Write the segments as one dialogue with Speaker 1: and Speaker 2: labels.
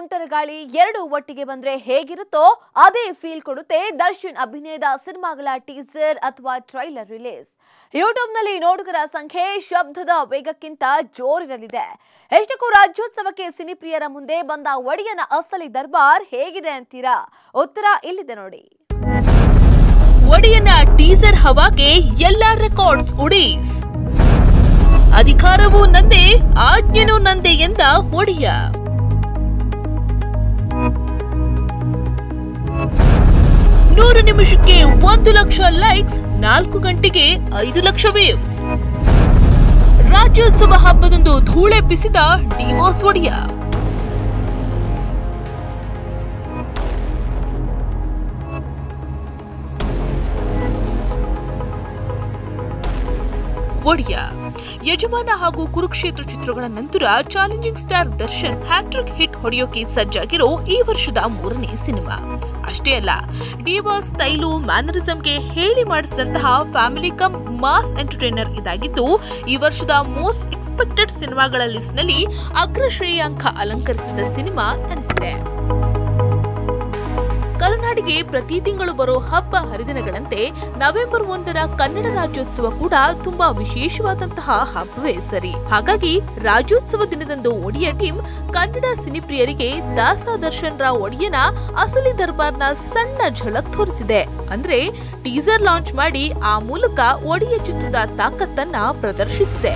Speaker 1: ಸುಂಟರ ಗಾಳಿ ಎರಡು ಒಟ್ಟಿಗೆ ಬಂದ್ರೆ ಹೇಗಿರುತ್ತೋ ಅದೇ ಫೀಲ್ ಕೊಡುತ್ತೆ ದರ್ಶನ್ ಅಭಿನಯದ ಸಿನಿಮಾಗಳ ಟೀಸರ್ ಅಥವಾ ಟ್ರೈಲರ್ ರಿಲೀಸ್ ಯೂಟ್ಯೂಬ್ನಲ್ಲಿ ನೋಡುಗರ ಸಂಖ್ಯೆ ಶಬ್ದದ ವೇಗಕ್ಕಿಂತ ಜೋರಿರಲಿದೆ ಎಷ್ಟಕ್ಕೂ ರಾಜ್ಯೋತ್ಸವಕ್ಕೆ ಸಿನಿಪ್ರಿಯರ ಮುಂದೆ ಬಂದ ಒಡಿಯನ ಅಸಲಿ ದರ್ಬಾರ್ ಹೇಗಿದೆ ಅಂತೀರಾ ಉತ್ತರ ಇಲ್ಲಿದೆ ನೋಡಿ
Speaker 2: ಒಡೆಯನ ಟೀಸರ್ ಹವಾಗೆ ಎಲ್ಲಾ ರೆಕಾರ್ಡ್ಸ್ ಉಡೀಸ್ ಅಧಿಕಾರವೂ ನಂದೇ ಆಜ್ಞೆನೂ ನಂದೇ ಎಂದ ಒಡೆಯ ನೂರು ನಿಮಿಷಕ್ಕೆ ಒಂದು ಲಕ್ಷ ಲೈಕ್ಸ್ ನಾಲ್ಕು ಗಂಟೆಗೆ ಐದು ಲಕ್ಷ ವ್ಯೂಸ್ ರಾಜ್ಯೋತ್ಸವ ಹಬ್ಬದಂದು ಧೂಳೆಬ್ಬಿಸಿದ ಡಿವೋರ್ಸ್ ಒಡೆಯ ಒಡೆಯ ಯಜಮಾನ ಹಾಗೂ ಕುರುಕ್ಷೇತ್ರ ಚಿತ್ರಗಳ ನಂತರ challenging star Darshan hattrick hit ಹೊಡೆಯೋಕೆ ಸಜ್ಜಾಗಿರೋ ಈ ವರ್ಷದ ಮೂರನೇ ಸಿನಿಮಾ ಅಷ್ಟೇ ಅಲ್ಲ ಡಿವಾಸ್ ಸ್ಟೈಲು ಮ್ಯಾನರಿಸಂಗೆ ಹೇಳಿ ಮಾಡಿಸಿದಂತಹ ಫ್ಯಾಮಿಲಿ ಕಮ್ ಮಾಸ್ ಎಂಟರ್ಟೈನರ್ ಇದಾಗಿದ್ದು ಈ ವರ್ಷದ ಮೋಸ್ಟ್ ಎಕ್ಸ್ಪೆಕ್ಟೆಡ್ ಸಿನಿಮಾಗಳ ಲಿಸ್ಟ್ನಲ್ಲಿ ಅಗ್ರ ಶ್ರೇಯಾಂಕ ಅಲಂಕರಿಸಿದ ಸಿನಿಮಾ ಅನಿಸಿದೆ ಕರುನಾಡಿಗೆ ಪ್ರತಿ ತಿಂಗಳು ಬರೋ ಹಬ್ಬ ಹರಿದಿನಗಳಂತೆ ನವೆಂಬರ್ ಒಂದರ ಕನ್ನಡ ರಾಜ್ಯೋತ್ಸವ ಕೂಡ ತುಂಬಾ ವಿಶೇಷವಾದಂತಹ ಹಬ್ಬವೇ ಸರಿ ಹಾಗಾಗಿ ರಾಜ್ಯೋತ್ಸವ ದಿನದಂದು ಒಡಿಯ ಟೀಮ್ ಕನ್ನಡ ಸಿನಿಪ್ರಿಯರಿಗೆ ದಾಸ ದರ್ಶನ್ ರಾವ್ ಒಡಿಯನ ಅಸಲಿ ದರ್ಬಾರ್ನ ಸಣ್ಣ ಝಲಕ್ ತೋರಿಸಿದೆ ಅಂದ್ರೆ ಟೀಸರ್ ಲಾಂಚ್ ಮಾಡಿ ಆ ಮೂಲಕ ಒಡಿಯ ಚಿತ್ರದ ತಾಕತ್ತನ್ನ ಪ್ರದರ್ಶಿಸಿದೆ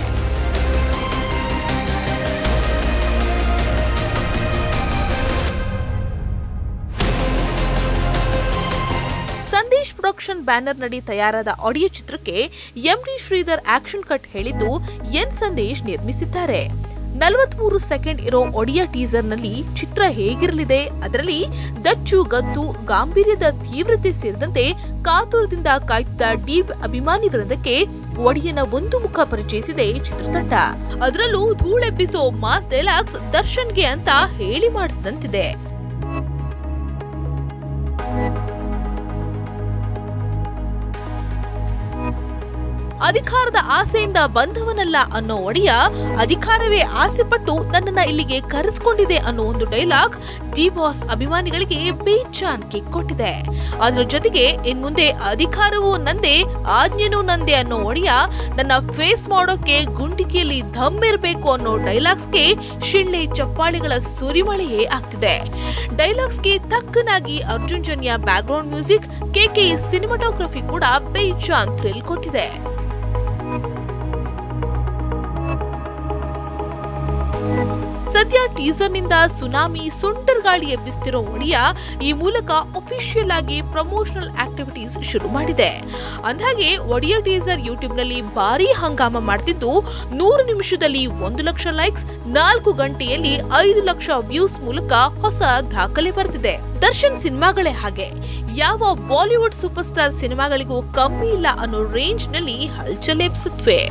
Speaker 2: ಸಂದೇಶ್ ಪ್ರೊಡಕ್ಷನ್ ಬ್ಯಾನರ್ ನಡಿ ತಯಾರಾದ ಆಡಿಯೋ ಚಿತ್ರಕ್ಕೆ ಎಂಡಿ ಶ್ರೀಧರ್ ಆಕ್ಷನ್ ಕಟ್ ಹೇಳಿದ್ದು ಎನ್ ಸಂದೇಶ್ ನಿರ್ಮಿಸಿದ್ದಾರೆ ನಲವತ್ಮೂರು ಸೆಕೆಂಡ್ ಇರೋ ಒಡಿಯಾ ಟೀಸರ್ ನಲ್ಲಿ ಚಿತ್ರ ಹೇಗಿರಲಿದೆ ಅದರಲ್ಲಿ ದಚ್ಚು ಗತ್ತು ಗಾಂಭೀರ್ಯದ ತೀವ್ರತೆ ಸೇರಿದಂತೆ ಕಾತುರದಿಂದ ಕಾಯ್ತಿದ್ದ ಡೀಪ್ ಅಭಿಮಾನಿ ವೃಂದಕ್ಕೆ ಒಡಿಯನ ಒಂದು ಮುಖ ಪರಿಚಯಿಸಿದೆ ಚಿತ್ರತಂಡ ಅದರಲ್ಲೂ ಧೂಳೆಬ್ಬಿಸೋ ಮಾಸ್ ಡೈಲಾಗ್ಸ್ ದರ್ಶನ್ಗೆ ಅಂತ ಹೇಳಿ ಮಾಡಿಸಿದಂತಿದೆ ಅಧಿಕಾರದ ಆಸೆಯಿಂದ ಬಂದವನಲ್ಲ ಅನ್ನೋ ಒಡೆಯ ಅಧಿಕಾರವೇ ಆಸೆಪಟ್ಟು ನನ್ನನ್ನ ಇಲ್ಲಿಗೆ ಕರೆಸ್ಕೊಂಡಿದೆ ಅನ್ನೋ ಒಂದು ಡೈಲಾಗ್ ಡಿ ಬಾಸ್ ಅಭಿಮಾನಿಗಳಿಗೆ ಬೇಜಾನ್ ಕಿಕ್ ಕೊಟ್ಟಿದೆ ಅದರ ಜೊತೆಗೆ ಇನ್ ಮುಂದೆ ಅಧಿಕಾರವೂ ನಂದೇ ಆಜ್ಞೆನೂ ನಂದೇ ಅನ್ನೋ ಒಡೆಯ ನನ್ನ ಫೇಸ್ ಮಾಡೋಕೆ ಗುಂಡಿಗೆಯಲ್ಲಿ ಧಮ್ ಇರಬೇಕು ಅನ್ನೋ ಡೈಲಾಗ್ಸ್ಗೆ ಶಿಳ್ಳೆ ಚಪ್ಪಾಳೆಗಳ ಸುರಿಮಳೆಯೇ ಆಗ್ತಿದೆ ಡೈಲಾಗ್ಸ್ಗೆ ತಕ್ಕನಾಗಿ Arjun Janya background music KK cinematography ಕೂಡ ಬೇಜಾನ್ ಥ್ರಿಲ್ ಕೊಟ್ಟಿದೆ ಸದ್ಯ ಟೀಸರ್ನಿಂದ ಸುನಾಮಿ ಸುಂಟರ್ ಗಾಳಿ ಎಬ್ಬಿಸ್ತಿರೋ ಒಡಿಯ ಈ ಮೂಲಕ ಅಫಿಷಿಯಲ್ ಆಗಿ ಪ್ರಮೋಷನಲ್ ಆಕ್ಟಿವಿಟೀಸ್ ಶುರು ಮಾಡಿದೆ ಅಂದ್ಹಾಗೆ ಒಡಿಯ ಟೀಸರ್ ಯೂಟ್ಯೂಬ್ನಲ್ಲಿ ಭಾರಿ ಹಂಗಾಮ ಮಾಡ್ತಿದ್ದು ನೂರು ನಿಮಿಷದಲ್ಲಿ ಒಂದು ಲಕ್ಷ ಲೈಕ್ಸ್ ನಾಲ್ಕು ಗಂಟೆಯಲ್ಲಿ ಐದು ಲಕ್ಷ ವ್ಯೂಸ್ ಮೂಲಕ ಹೊಸ ದಾಖಲೆ ಬರೆದಿದೆ ದರ್ಶನ್ ಸಿನಿಮಾಗಳೇ ಹಾಗೆ ಯಾವ ಬಾಲಿವುಡ್ ಸೂಪರ್ ಸ್ಟಾರ್ ಸಿನಿಮಾಗಳಿಗೂ ಕಮ್ಮಿ ಇಲ್ಲ ಅನ್ನೋ ರೇಂಜ್ ನಲ್ಲಿ ಹಲ್ಚಲ್ ಎಬ್ಸುತ್ತವೆ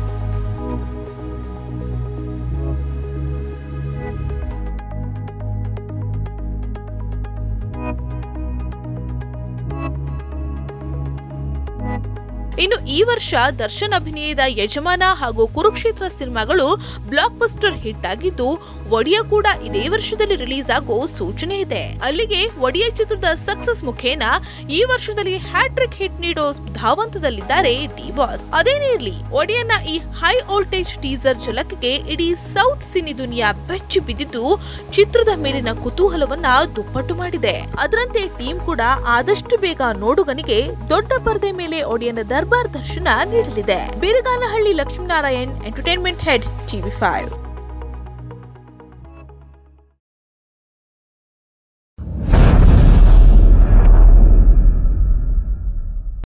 Speaker 2: ಇನ್ನು ಈ ವರ್ಷ ದರ್ಶನ್ ಅಭಿನಯದ ಯಜಮಾನ ಹಾಗೂ ಕುರುಕ್ಷೇತ್ರ ಸಿನಿಮಾಗಳು ಬ್ಲಾಕ್ ಬಸ್ಟರ್ ಹಿಟ್ ಆಗಿದ್ದು ಒಡಿಯ ಕೂಡ ಇದೇ ವರ್ಷದಲ್ಲಿ ರಿಲೀಸ್ ಆಗೋ ಸೂಚನೆ ಇದೆ ಅಲ್ಲಿಗೆ ಒಡಿಯ ಚಿತ್ರದ ಸಕ್ಸಸ್ ಮುಖೇನ ಈ ವರ್ಷದಲ್ಲಿ ಹ್ಯಾಟ್ರಿಕ್ ಹಿಟ್ ನೀಡೋ ಧಾವಂತದಲ್ಲಿದ್ದಾರೆ ಡಿ ಬಾಸ್ ಅದೇನೇ ಇರ್ಲಿ ಒಡಿಯನ ಈ ಹೈ ವೋಲ್ಟೇಜ್ ಟೀಸರ್ ಝಲಕ್ಗೆ ಇಡೀ ಸೌತ್ ಸಿನಿ ದುನಿಯಾ ಬೆಚ್ಚಿ ಬಿದ್ದಿದ್ದು ಚಿತ್ರದ ಮೇಲಿನ ಕುತೂಹಲವನ್ನ ದುಪ್ಪಟ್ಟು ಮಾಡಿದೆ ಅದರಂತೆ ಟೀಮ್ ಕೂಡ ಆದಷ್ಟು ಬೇಗ ನೋಡುಗನಿಗೆ ದೊಡ್ಡ ಪರದೆ ಮೇಲೆ ಒಡಿಯನ ದರ್ಬಾರ್ ದರ್ಶನ ನೀಡಲಿದೆ Beeraganahalli Lakshminarayan entertainment head TV five